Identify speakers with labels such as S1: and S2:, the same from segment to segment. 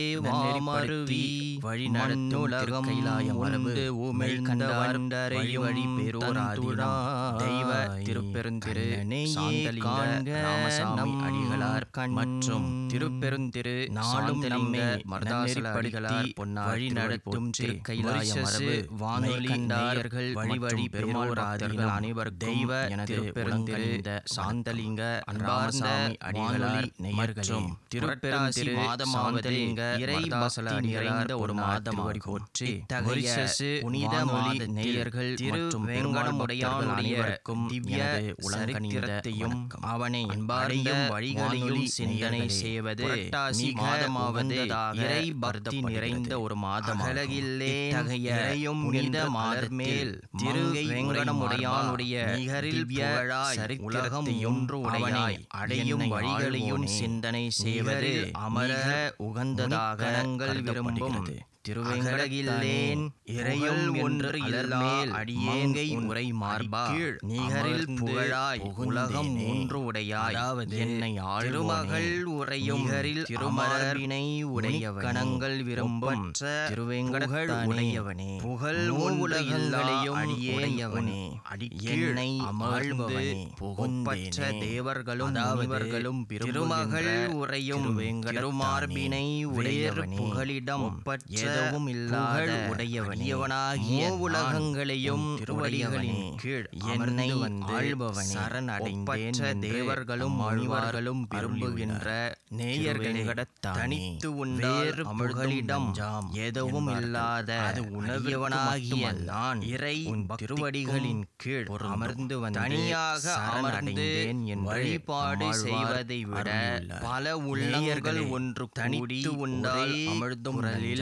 S1: வாமருவி
S2: வழிநடத்தும் கைலாய மரபு
S1: உமிழ்ந்தவண்டரையும்
S2: வழி பேரோராதீனம் தெய்வ திருப்பெருந்திரு சாந்தலிங்க ராமசாமி அடிகளார் மற்றும் திருப்பெருந்திரு நாளும் நம்மை மர்தாசல அடிகளார் பொன்னார் வழி நடத்தும் திருக்கைலாய மரபு வானொலி கண்டார்கள் வழி வழி பெருமாள் அனைவர் தெய்வ எனது பெருந்திரு சாந்தலிங்க ராமசாமி அடிகளார் மற்றும் திருப்பெருந்திரு மாதமாவதலிங்க இறை பக்தி நிறைந்த ஒரு மாதமாக போற்றி இத்தகைய புனித மாத நேயர்கள் மற்றும் வெங்கடமுடையானுடைய திவ்ய உலகணிதத்தையும் அவனை என்பாரையும் வழிகளையும் சிந்தனை செய்வது புரட்டாசி மாதமாவது இறை பக்தி நிறைந்த ஒரு மாதம் அழகில்லே இறையும் புனித மாதர் மேல் திரு வெங்கடமுடையானுடைய நிகரில் புகழாய் உலகம் ஒன்று உடையாய் அடையும் வழிகளையும் சிந்தனை செய்வது அமர உகந்ததாக கணங்கள் விரும்பும் திருவேங்கடகில்லேன் இறையும் ஒன்று இலர்மேல் அடியேங்கை முறை மார்பா நிகரில் புகழாய் உலகம் ஒன்று உடையாய் என்னை ஆழ்மகள் உரையும் நிகரில் திருமரபினை உடைய கணங்கள் விரும்பும் திருவேங்கடகள் உடையவனே புகழ் உலகங்களையும் அடியேயவனே என்னை அமழ்ந்து புகும்பற்ற தேவர்களும் முனிவர்களும் திருமகள் உரையும் திருமார்பினை உடையவனே புகலிடம் எதுவும் இல்லாத உடையவனியவனாகிய உலகங்களையும் திருவடிகளின் கீழ் என்னை ஆள்பவனே சரணடைந்தேன் தேவர்களும் ஆழ்வார்களும் விரும்புகின்ற நேயர்களை தனித்து உண்டார் அமிழ்களிடம் எதுவும் இல்லாத அது உணவியவனாகிய நான் இறை திருவடிகளின் கீழ் அமர்ந்து வந்து தனியாக அமர்ந்து என் வழிபாடு செய்வதை விட பல உள்ளங்கள் ஒன்று தனித்து உண்டால் அமிழ்தும்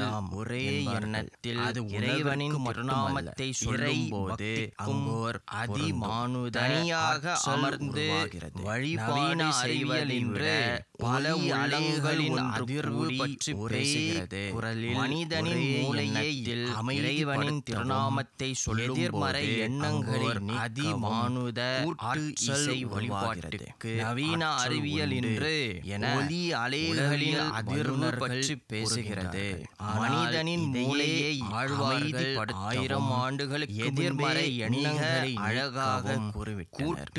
S2: ஒரே எண்ணத்தில் அது இறைவனின் திருநாமத்தை சொல்லும் போது அங்கோர் அதிமானு தனியாக அமர்ந்து வழிபாடு செய்வதில் என்று பல அலங்களின் அதிர்வு பற்றி பேசுகிறது குரலில் மனிதனின் மூளையை இறைவனின் திருநாமத்தை சொல்லும் எதிர்மறை எண்ணங்களின் அதிமானுத இசை வழிபாட்டுக்கு நவீன அறிவியல் என்று என ஒலி அலைகளின் அதிர்வு பற்றி பேசுகிறது மனிதனின் மூளையை ஆழ்வார்கள் ஆயிரம் ஆண்டுகளுக்கு எதிர்மறை எண்ணங்களை அழகாக கூறிவிட்டனர்